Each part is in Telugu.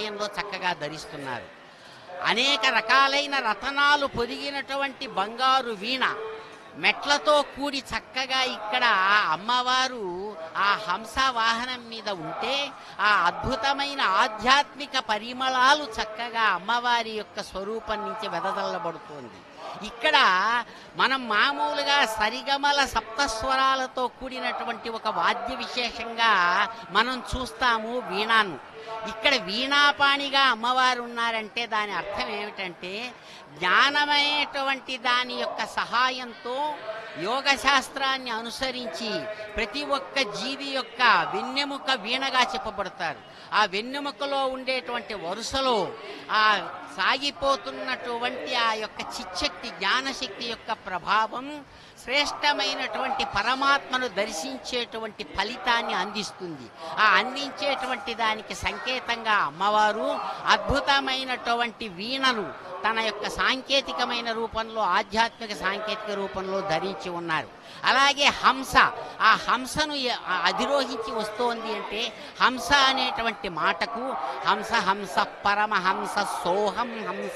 హృదయంలో చక్కగా ధరిస్తున్నారు అనేక రకాలైన రతనాలు పొదిగినటువంటి బంగారు వీణ మెట్లతో కూడి చక్కగా ఇక్కడ అమ్మవారు ఆ హంస వాహనం మీద ఉంటే ఆ అద్భుతమైన ఆధ్యాత్మిక పరిమళాలు చక్కగా అమ్మవారి యొక్క స్వరూపం నుంచి వెదజల్లబడుతోంది ఇక్కడ మనం మామూలుగా సరిగమల సప్తస్వరాలతో కూడినటువంటి ఒక వాద్య విశేషంగా మనం చూస్తాము వీణాను ఇక్కడ వీణాపాణిగా అమ్మవారు ఉన్నారంటే దాని అర్థం ఏమిటంటే జ్ఞానమైనటువంటి దాని యొక్క సహాయంతో యోగ శాస్త్రాన్ని అనుసరించి ప్రతి ఒక్క జీవి యొక్క వెన్నెముక వీణగా చెప్పబడతారు ఆ వెన్నెముకలో ఉండేటువంటి వరుసలో ఆ సాగిపోతున్నటువంటి ఆ యొక్క చిచ్చక్తి జ్ఞానశక్తి యొక్క ప్రభావం శ్రేష్టమైనటువంటి పరమాత్మను దర్శించేటువంటి ఫలితాన్ని అందిస్తుంది ఆ అందించేటువంటి దానికి సంకేతంగా అమ్మవారు అద్భుతమైనటువంటి వీణను తన యొక్క సాంకేతికమైన రూపంలో ఆధ్యాత్మిక సాంకేతిక రూపంలో ధరించి ఉన్నారు అలాగే హంస ఆ హంసను ఎ- ఆ అధిరోహించి వస్తోంది అంటే హంస అనేటువంటి మాటకు హంస హంస పరమహంస సోహం హంస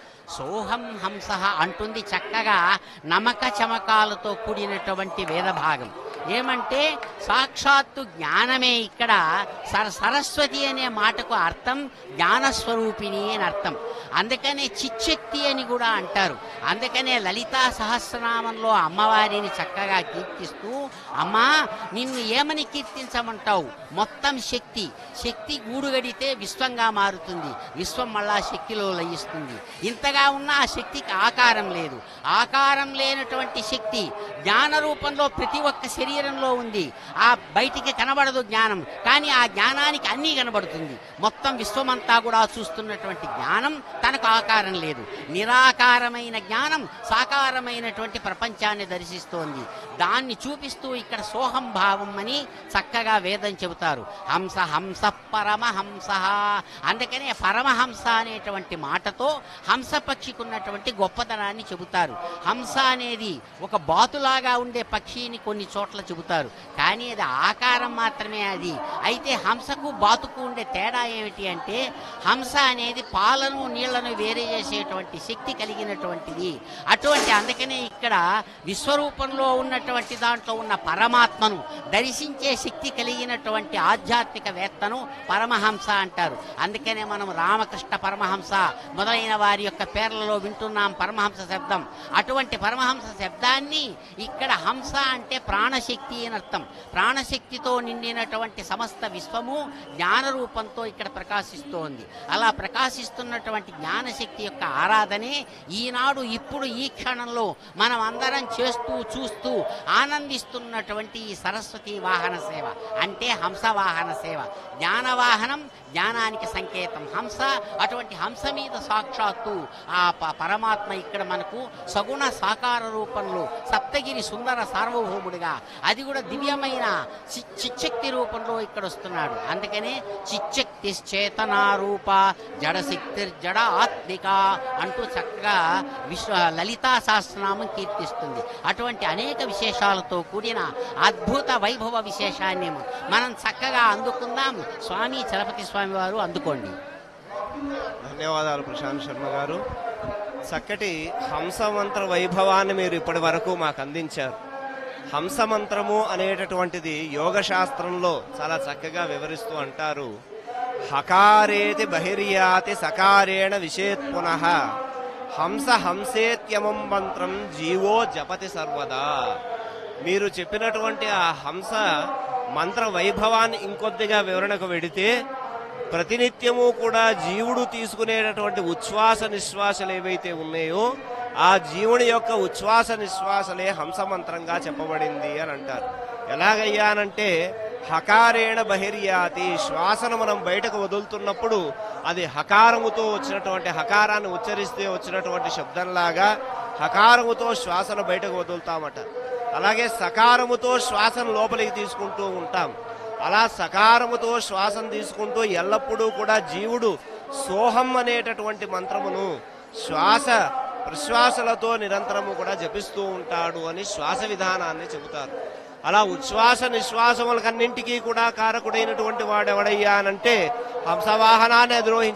సోహం హంస అంటుంది చక్కగా నమక చమకాలతో కూడినటువంటి వేదభాగం ఏమంటే సాక్షాత్తు జ్ఞానమే ఇక్కడ సర సరస్వతి అనే మాటకు అర్థం జ్ఞానస్వరూపిణి అని అర్థం అందుకనే చిచ్చక్తి అని కూడా అంటారు అందుకనే లలితా సహస్రనామంలో అమ్మవారిని చక్కగా కీర్తిస్తూ అమ్మా నిన్ను ఏమని కీర్తించమంటావు మొత్తం శక్తి శక్తి గూడుగడితే విశ్వంగా మారుతుంది విశ్వం మళ్ళా శక్తిలో లయిస్తుంది ఇంతగా ఉన్న ఆ శక్తికి ఆకారం లేదు ఆకారం లేనటువంటి శక్తి జ్ఞాన రూపంలో ప్రతి ఒక్క శరీరంలో ఉంది ఆ బయటికి కనబడదు జ్ఞానం కానీ ఆ జ్ఞానానికి అన్నీ కనబడుతుంది మొత్తం విశ్వమంతా కూడా చూస్తున్నటువంటి జ్ఞానం తనకు ఆకారం లేదు నిరాకారమైన జ్ఞానం సాకారమైనటువంటి ప్రపంచాన్ని దర్శిస్తోంది దాన్ని చూపిస్తూ ఇక్కడ సోహం భావం అని చక్కగా వేదం చెబుతారు హంస హంస పరమహంస అందుకనే పరమహంస అనేటువంటి మాటతో హంస పక్షికి ఉన్నటువంటి గొప్పతనాన్ని చెబుతారు హంస అనేది ఒక బాతులాగా ఉండే పక్షిని కొన్ని చోట్ల చెబుతారు కానీ అది ఆకారం మాత్రమే అది అయితే హంసకు బాతుకు ఉండే తేడా ఏమిటి అంటే హంస అనేది పాలను నీళ్లను వేరే చేసేటువంటి శక్తి కలిగినటువంటిది అటువంటి అందుకనే ఇక్కడ విశ్వరూపంలో ఉన్నటువంటి దాంట్లో ఉన్న పరమాత్మను దర్శించే శక్తి కలిగినటువంటి ఆధ్యాత్మిక వేత్తను పరమహంస అంటారు అందుకనే మనం రామకృష్ణ పరమహంస మొదలైన వారి యొక్క పేర్లలో వింటున్నాం పరమహంస శబ్దం అటువంటి పరమహంస శబ్దాన్ని ఇక్కడ హంస అంటే ప్రాణశక్తి అని అర్థం ప్రాణశక్తితో నిండినటువంటి సమస్త విశ్వము జ్ఞాన రూపంతో ఇక్కడ ప్రకాశిస్తోంది అలా ప్రకాశిస్తున్నటువంటి జ్ఞానశక్తి యొక్క ఆరాధనే ఈనాడు ఇప్పుడు ఈ క్షణంలో మనం అందరం చేస్తూ చూస్తూ ఆనందిస్తున్నటువంటి ఈ సరస్వతి వాహన సేవ అంటే హంస వాహన సేవ జ్ఞాన వాహనం జ్ఞానానికి సంకేతం హంస అటువంటి హంస మీద సాక్షాత్తు ఆ ప- పరమాత్మ ఇక్కడ మనకు సగుణ సాకార రూపంలో సప్తగిరి సుందర సార్వభౌముడిగా అది కూడా దివ్యమైన చి- చిచ్చక్తి రూపంలో ఇక్కడ వస్తున్నాడు అందుకనే చిచ్చక్తి చేతనారూప జడశక్తి జడ ఆత్మిక అంటూ చక్కగా విశ్వ లలితా సహస్రనామం కీర్తిస్తుంది అటువంటి అనేక విశేషాలతో కూడిన అద్భుత వైభవ విశేషాన్ని మనం చక్కగా అందుకుందాం స్వామి చలపతి స్వామి వారు అందుకోండి ధన్యవాదాలు ప్రశాంత్ శర్మ గారు చక్కటి హంసమంత్ర వైభవాన్ని మీరు ఇప్పటి వరకు మాకు అందించారు హంసమంత్రము అనేటటువంటిది యోగ శాస్త్రంలో చాలా చక్కగా వివరిస్తూ అంటారు హకారేతి బహిర్యాతి సకారేణ విషేత్ పునః హంస హంసేత్యమం మంత్రం జీవో జపతి సర్వదా మీరు చెప్పినటువంటి ఆ హంస మంత్ర వైభవాన్ని ఇంకొద్దిగా వివరణకు వెడితే ప్రతినిత్యము కూడా జీవుడు తీసుకునేటటువంటి ఉచ్ఛ్వాస నిశ్వాసలు ఏవైతే ఉన్నాయో ఆ జీవుని యొక్క ఉచ్ఛ్వాస నిశ్వాసలే హంస మంత్రంగా చెప్పబడింది అని అంటారు ఎలాగయ్యానంటే హకారేణ బహిర్యాతి శ్వాసను మనం బయటకు వదులుతున్నప్పుడు అది హకారముతో వచ్చినటువంటి హకారాన్ని ఉచ్చరిస్తే వచ్చినటువంటి శబ్దంలాగా హకారముతో శ్వాసను బయటకు వదులుతామట అలాగే సకారముతో శ్వాసను లోపలికి తీసుకుంటూ ఉంటాం అలా సకారముతో శ్వాసను తీసుకుంటూ ఎల్లప్పుడూ కూడా జీవుడు సోహం అనేటటువంటి మంత్రమును శ్వాస ప్రశ్వాసలతో నిరంతరము కూడా జపిస్తూ ఉంటాడు అని శ్వాస విధానాన్ని చెబుతారు అలా ఉచ్ఛ్వాస నిశ్వాసములకన్నింటికీ కూడా కారకుడైనటువంటి వాడెవడయ్యా అనంటే హంసవాహనాన్ని అధిరోహించి